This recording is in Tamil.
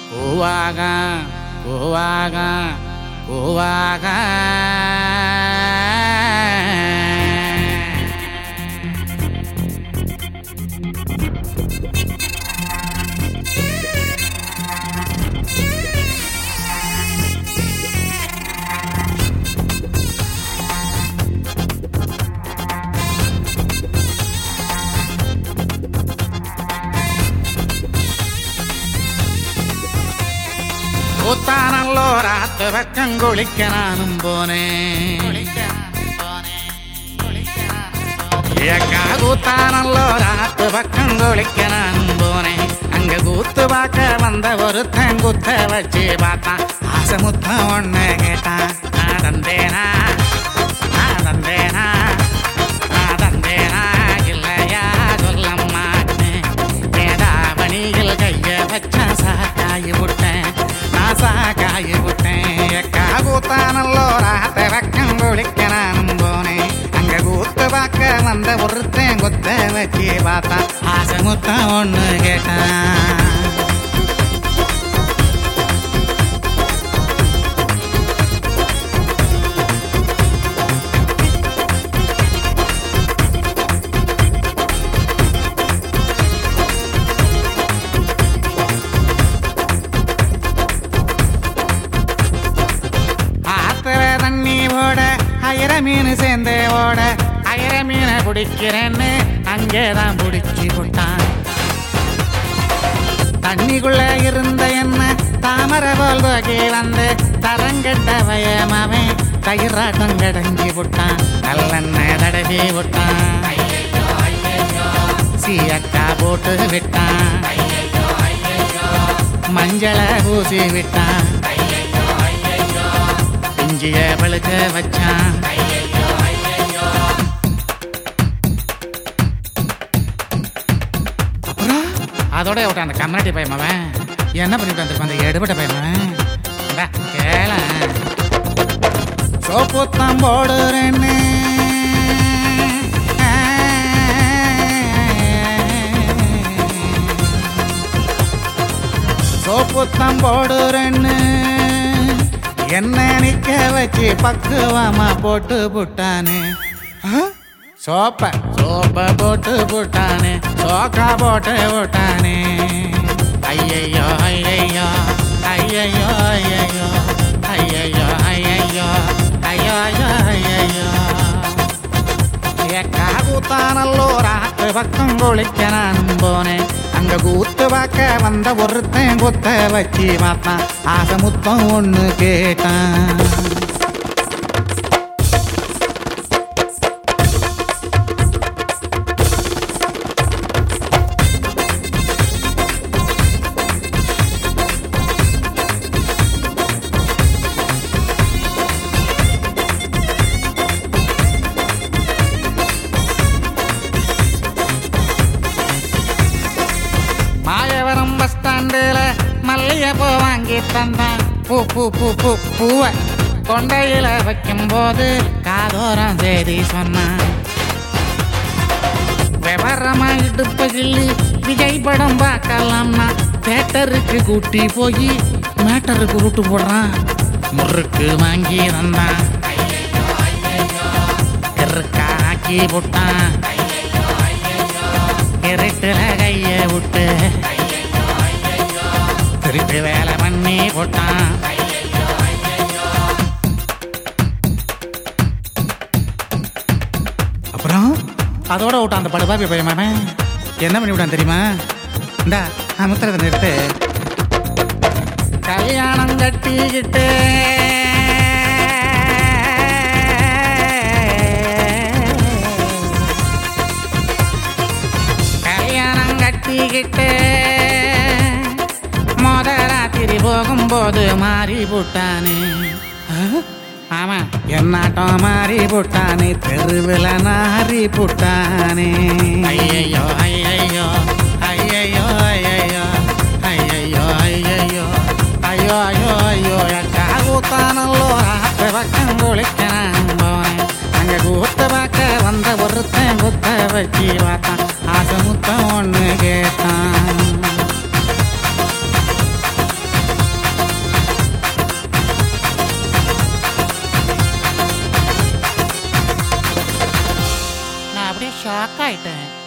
பூவாக பூவாக பூவாக കൂത്താനല്ലോ രാത്ത് വെക്കം കുളിക്കനാനും പോനേ ஏக்கா கூத்தானல்லோ ராத்து பக்கம் குளிக்கனானும் போனே அங்க கூத்து பார்க்க வந்த ஒருத்தன் குத்த வச்சு பார்த்தான் ஆசை முத்தம் ஒண்ணு கேட்டான் நான் தந்தேனா நான் தந்தேனா நான் தந்தேனா இல்லையா சொல்ல மாட்டேன் ஏதாவணியில் கைய வச்சா சாக்காயி விட்டேன் நான் சாக்காயி விட்டேன் எக்கா கூத்தானல்லோ ராத்த பக்கம் குளிக்க நானும் போனேன் அங்க கூத்து பார்க்க வந்த ஒருத்தன் குத்த வச்சு பார்த்தான் ஆசை முத்தம் ஒண்ணு கேட்டான் ஆத்துல தண்ணி ஓட அயர மீன் சேர்ந்து ஓட அயர மீனை பிடிக்கிறேன்னு அங்கேதான் பிடிச்சி விட்டான் தண்ணிக்குள்ள இருந்த என்ன தாமரை போல் தூக்கி வந்து தரங்கெட்ட வயமாவன் தயிராட்டம் கடஞ்சி விட்டான் நல்லெண்ணெய் தடவி விட்டான் சீயக்கா போட்டு விட்டான் மஞ்சளை பூசி விட்டான் இஞ்சிய பழுக்க வச்சான் அப்புறம் அதோட விட்டான் அந்த கம்யூனிட்டி பையன் அவன் என்ன பண்ணிட்டு வந்திருப்பான் அந்த எடுபட்ட பையன் அவன் இந்தா, கேளேன் சோப்புத்தான் போடுறேன்னு சோப்புத்தான் போடுறேன்னு என்ன நிக்க வச்சு பக்குவமா போட்டு புட்டானே சோப்ப சோப்ப போட்டு புட்டானே சோக்கா போட்டு விட்டானே ஐயையோ ஐயையோ ஐயையோ ஐயையோ ஐயையோ ஐயையோ ஐயோ ஐயையோ ஏக்கா கூத்தானல்லோ ராத்து பக்கம் குளிக்க நானும் போனேன் அங்க கூத்து பார்க்க வந்த ஒருத்தன் குத்த வச்சு பார்த்தான் ஆசை முத்தம் ஒண்ணு கேட்டான் மாயவரம் பஸ் ஸ்டாண்டில் மல்லிகைப்பூ வாங்கி தந்தான் பூ பூ பூ பூ பூவை கொண்டையில வைக்கும்போது காதோரம் செய்தி சொன்னான் விவரமா இடுப்ப கிள்ளி விஜய் படம் பார்க்கலாம்னா தேட்டருக்கு கூட்டி போய் மேட்டருக்கு ரூட்டு போடுறான் முறுக்கு வாங்கி தந்தான் கிறுக்கா ஆக்கி போட்டான் இருட்டுல கைய விட்டு திருப்பி வேலை பண்ணி போட்டான் அப்புறம் அதோட விட்டான் அந்த படுபாப்பி பையன் மாமன் என்ன பண்ணி விட்டான் தெரியுமா இந்தா அமுத்திரத்தை நிறுத்து கல்யாணம் கட்டிக்கிட்டு கல்யாணம் கட்டிக்கிட்டு மொத ராத்திரி போகும்போது மாறி போட்டானே ஆமா என்னாட்டம் மாறி போட்டானே தெருவில் நாரி போட்டானே ஐயையோ ஐயையோ ஐயையோ ஐயையோ ஐயையோ ஐயையோ ஐயோ ஐயோ ஐயோ எக்கா கூத்தானல்லோ ராத்து பக்கம் குளிக்க நான் போனேன் அங்க கூத்து பார்க்க வந்த ஒருத்தன் குத்த வச்சு பார்த்தான் ஆசை முத்தம் ஒண்ணு கேட்டான் ஷாக் ஆயிட்டேன்